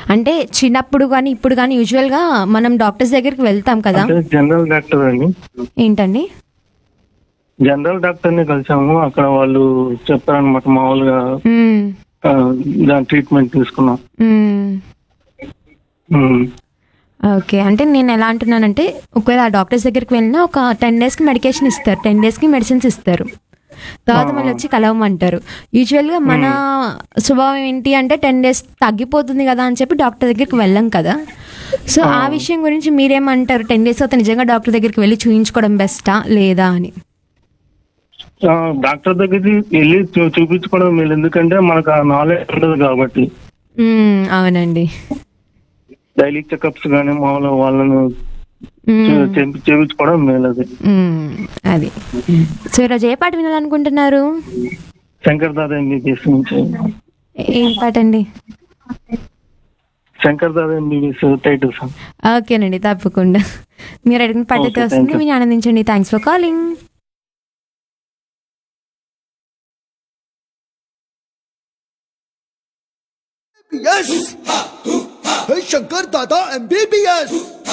అంటే చిన్నప్పుడు కానీ ఇప్పుడు కానీ యూజువల్గా మనం డాక్టర్స్ దగ్గరికి వెళ్తాం కదా అంటే జనరల్ డాక్టర్ అండి ఏంటండి జనరల్ డాక్టర్ ని కలిసాము అక్కడ వాళ్ళు చెప్పారనమాట మామూలుగా మ్మ్. ఆ, దాని ట్రీట్మెంట్ తీసుకున్నాం మ్మ్. ఉమ్. ఓకే అంటే నేను ఎలా అంటున్నానంటే ఒకవేళ ఆ డాక్టర్స్ దగ్గరికి వెళ్ళినా ఒక టెన్ డేస్కి మెడికేషన్ ఇస్తారు టెన్ డేస్కి మెడిసిన్స్ ఇస్తారు తర్వాత మళ్ళీ వచ్చి కలవమంటారు యూజువల్గా మన స్వభావం ఏంటి అంటే టెన్ డేస్ తగ్గిపోతుంది కదా అని చెప్పి డాక్టర్ దగ్గరికి వెళ్ళం కదా సో ఆ విషయం గురించి మీరేమంటారు టెన్ డేస్ తర్వాత నిజంగా డాక్టర్ దగ్గరికి వెళ్ళి చూయించుకోవడం బెస్టా లేదా అని ఆ, డాక్టర్ దగ్గరికి వెళ్ళి చూ- చూపించుకోవడం మేలు ఎందుకంటే మనకు ఆ నాలెడ్జ్ ఉండదు కాబట్టి మ్మ్, అవునండి డైలీ చెకప్స్ కానీ మామూలుగా వాళ్ళను మ్మ్, చే- చేపి- చేపించుకోవడం మేలు అది మ్మ్, అది సో ఈరోజు ఏ పాట వినాలనుకుంటున్నారు శంకర్ దాదా ఎంబీబీఎస్ నుంచి ఏం పాట అండి Shankar Dada MBBS title song ఓకేనండి తప్పకుండా మీరు అడిగిన పాట అయితే Okay, వస్తుంది thank you. మీరు ఆనందించండి thanks for calling MBBS Shankar Dada MBBS